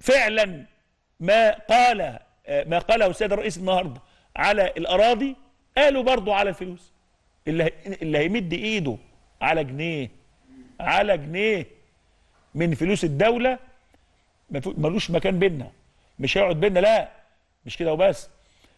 فعلا ما قال ما قاله السيد الرئيس النهارده على الاراضي قالوا برضو على الفلوس اللي هي- اللي هيمد ايده على جنيه على جنيه من فلوس الدوله ما فو- ملوش مكان بينا مش هيقعد بينا لا مش كده وبس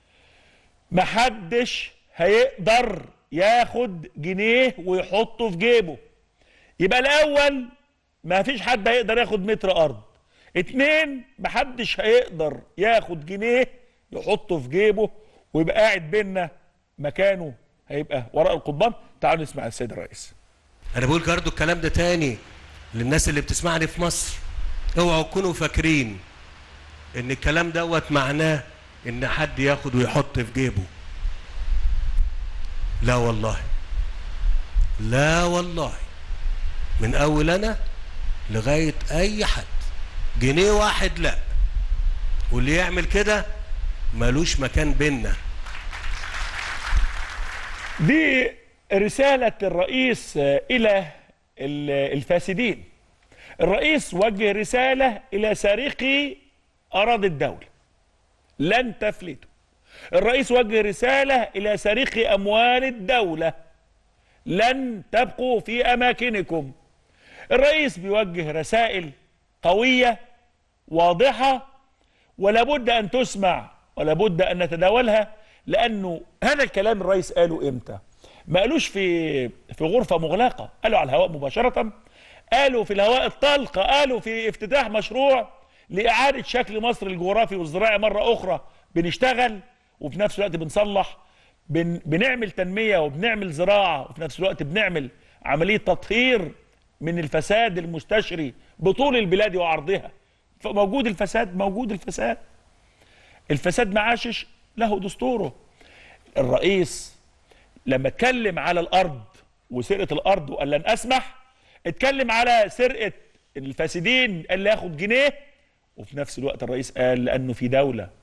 محدش هيقدر ياخد جنيه ويحطه في جيبه يبقى الاول ما فيش حد هيقدر ياخد متر ارض اتنين محدش هيقدر ياخد جنيه يحطه في جيبه ويبقى قاعد بينا مكانه هيبقى وراء القضبان تعالوا نسمع السيد الرئيس انا بقول برضه الكلام ده تاني للناس اللي بتسمعني في مصر اوعوا تكونوا فاكرين ان الكلام دوت معناه ان حد ياخد ويحط في جيبه لا والله لا والله من اول انا لغايه اي حد جنيه واحد لا واللي يعمل كده ملوش مكان بينا دي رسالة الرئيس آه، إلى ال- الفاسدين الرئيس وجه رسالة إلى سارقي أراضي الدولة لن تفلتوا الرئيس وجه رسالة إلى سارقي أموال الدولة لن تبقوا في أماكنكم الرئيس بيوجه رسائل قوية واضحة ولا بد ان تسمع ولا بد ان نتداولها لانه هذا الكلام الرئيس قاله امتى ما قالوش في في غرفه مغلقه قالوا على الهواء مباشره قالوا في الهواء الطلق قالوا في افتتاح مشروع لاعاده شكل مصر الجغرافي والزراعي مره اخرى بنشتغل وفي نفس الوقت بنصلح بن بنعمل تنميه وبنعمل زراعه وفي نفس الوقت بنعمل عمليه تطهير من الفساد المستشري بطول البلاد وعرضها موجود الفساد موجود الفساد الفساد معاشش له دستوره الرئيس لما اتكلم على الارض وسرقه الارض وقال لن اسمح اتكلم على سرقه الفاسدين اللي ياخد جنيه وفي نفس الوقت الرئيس قال لانه في دوله